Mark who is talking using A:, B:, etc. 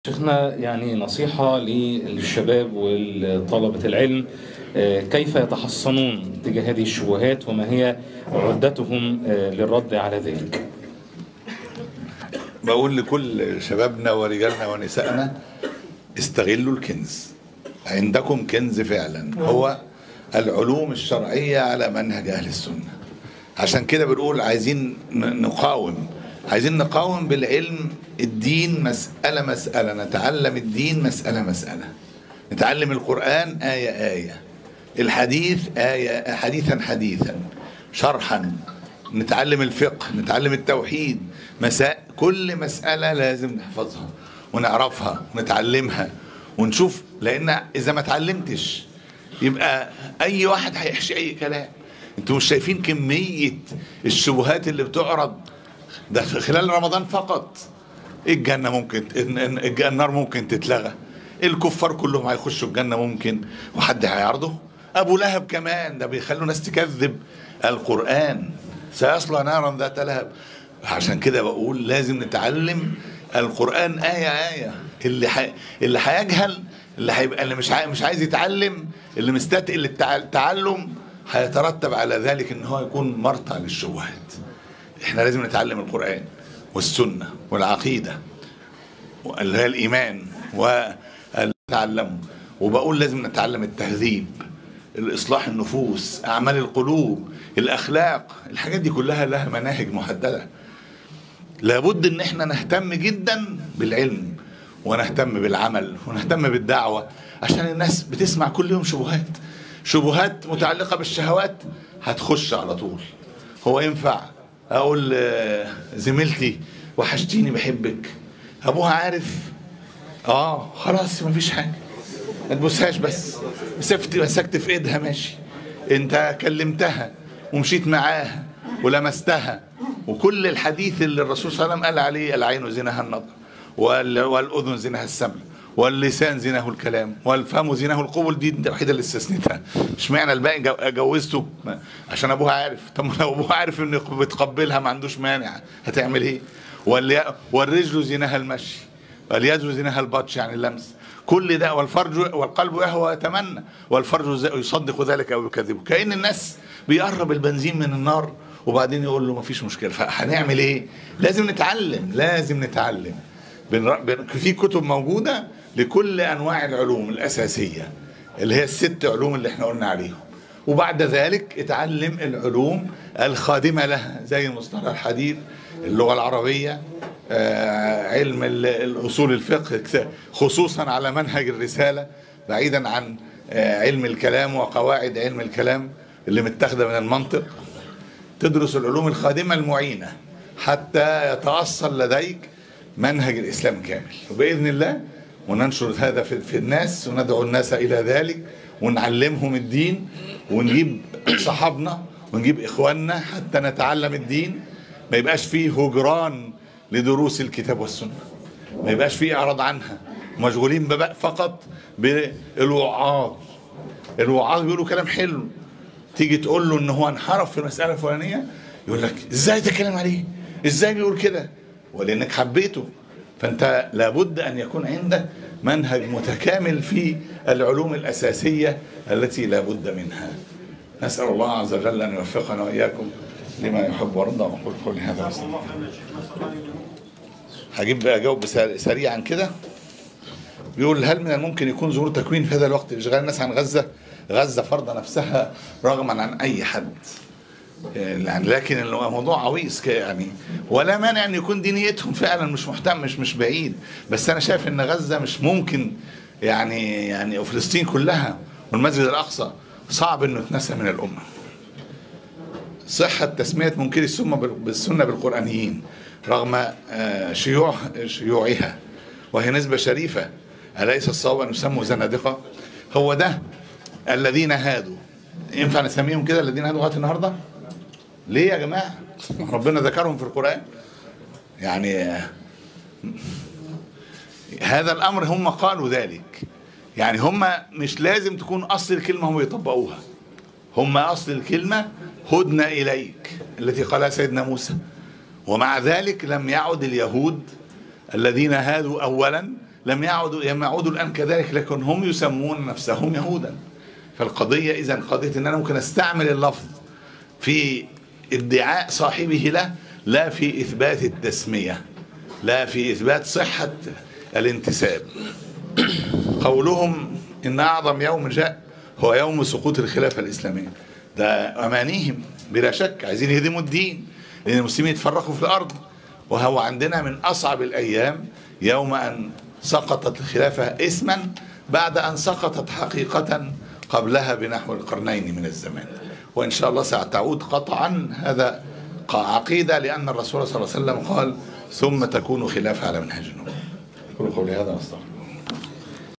A: شيخنا يعني نصيحة للشباب وطلبة العلم آه، كيف يتحصنون تجاه هذه الشبهات وما هي عدتهم آه، للرد على ذلك
B: بقول لكل شبابنا ورجالنا ونسائنا استغلوا الكنز عندكم كنز فعلا هو العلوم الشرعية على منهج أهل السنة عشان كده بنقول عايزين ن- نقاوم عايزين نقاوم بالعلم الدين مسألة مسألة نتعلم الدين مسألة مسألة نتعلم القرآن آية آية الحديث آية حديثا حديثا شرحا نتعلم الفقه نتعلم التوحيد مساء كل مسألة لازم نحفظها ونعرفها ونتعلمها ونشوف لأن إذا ما اتعلمتش يبقى أي واحد هيحشي أي كلام انتوا مش شايفين كمية الشبهات اللي بتعرض ده خلال رمضان فقط الجنة ممكن إن- إن- الج- النار ممكن تتلغى الكفار كلهم هيخشوا الجنة ممكن وحد هيعرضه أبو لهب كمان ده بيخلوا ناس تكذب القرآن سيصلى نارا ذات لهب عشان كده بقول لازم نتعلم القرآن آية آية اللي حي... اللي هيجهل اللي هيبقى اللي مش عاي... مش عايز يتعلم اللي مستثقل التع- التعلم هيترتب على ذلك ان هو يكون مرتع للشبهات احنا لازم نتعلم القرآن والسنة والعقيدة اللي هي الإيمان ونتعلمه وبقول لازم نتعلم التهذيب الإصلاح النفوس أعمال القلوب الأخلاق الحاجات دي كلها لها مناهج محددة لابد ان احنا نهتم جدا بالعلم ونهتم بالعمل ونهتم بالدعوة عشان الناس بتسمع كل يوم شبهات شبهات متعلقة بالشهوات هتخش على طول هو ينفع اقول آه، زميلتي وحشتيني بحبك ابوها عارف اه خلاص مفيش حاجة ما تبوسهاش بس مسكت مسكت في ايدها ماشي انت كلمتها ومشيت معاها ولمستها وكل الحديث اللي الرسول صلى الله عليه وسلم قال عليه العين زينها النظر وال- والاذن زينها السمع واللسان زينه الكلام والفم زينه القبول دي الوحيده اللي استثنيتها اشمعنى الباقي جو- جوزته ما- عشان ابوها عارف طب ما لو ابوها عارف ان بتقبلها ما عندوش مانع هتعمل ايه واللي- والرجل زينها المشي واليد زينها البطش يعني اللمس كل ده والفرج والقلب يهوى ويتمنى والفرج ز- يصدق ذلك او يكذبه كأن الناس بيقرب البنزين من النار وبعدين يقول له مفيش مشكله فهنعمل ايه لازم نتعلم لازم نتعلم بنر- بن- في كتب موجوده لكل انواع العلوم الاساسيه اللي هي الست علوم اللي احنا قلنا عليهم وبعد ذلك اتعلم العلوم الخادمه لها زي مصطلح الحديث اللغه العربيه آه، علم ال- الاصول الفقه كت- خصوصا على منهج الرساله بعيدا عن آه، علم الكلام وقواعد علم الكلام اللي متاخده من المنطق تدرس العلوم الخادمه المعينه حتى يتاصل لديك منهج الاسلام كامل وباذن الله وننشر هذا في, في الناس وندعو الناس الى ذلك ونعلمهم الدين ونجيب صحابنا ونجيب اخواننا حتى نتعلم الدين ما يبقاش فيه هجران لدروس الكتاب والسنه ما يبقاش فيه اعراض عنها مشغولين ببقى فقط بالوعاظ الوعاظ بيقولوا كلام حلو تيجي تقول له ان هو انحرف في المساله الفلانيه يقول لك ازاي تتكلم عليه ازاي بيقول كده ولانك حبيته فانت لابد ان يكون عندك منهج متكامل في العلوم الاساسيه التي لابد منها نسال الله عز وجل ان يوفقنا واياكم لما يحب ويرضى واقول قولي هذا واستغفر هجيب بقى اجاوب سر- سريعا كده بيقول هل من الممكن يكون ظهور تكوين في هذا الوقت لاشغال الناس عن غزه غزه فرض نفسها رغما عن اي حد يعني لكن الموضوع عويص ك- يعني ولا مانع ان يكون دي نيتهم فعلا مش مهتم مش مش بعيد بس انا شايف ان غزه مش ممكن يعني يعني وفلسطين كلها والمسجد الاقصى صعب انه يتنسى من الامه صحة تسمية منكري السنة بال- بالسنة بالقرآنيين رغم آه، شيوع شيوعها وهي نسبة شريفة أليس الصواب أن يسموا زنادقة هو ده الذين هادوا ينفع نسميهم كده الذين هادوا لغاية النهاردة ليه يا جماعة ربنا ذكرهم في القرآن يعني آه، هذا الأمر هم قالوا ذلك يعني هم مش لازم تكون أصل الكلمة هم يطبقوها هم أصل الكلمة هدنا إليك التي قالها سيدنا موسى ومع ذلك لم يعد اليهود الذين هادوا أولا لم يعودوا لم يعودوا الآن كذلك لكن هم يسمون نفسهم يهودا فالقضية إذا قضية أن أنا ممكن أستعمل اللفظ في ادعاء صاحبه له لا في إثبات التسمية لا في إثبات صحة الانتساب قولهم إن أعظم يوم جاء هو يوم سقوط الخلافة الإسلامية ده أمانيهم بلا شك عايزين يهدموا الدين لأن المسلمين يتفرقوا في الأرض وهو عندنا من أصعب الأيام يوم أن سقطت الخلافة اسما بعد أن سقطت حقيقة قبلها بنحو القرنين من الزمان وإن شاء الله ستعود قطعا هذا عقيدة لأن الرسول صلى الله عليه وسلم قال ثم تكون خلافة على منهج النبوة أقول قولي هذا أستغفر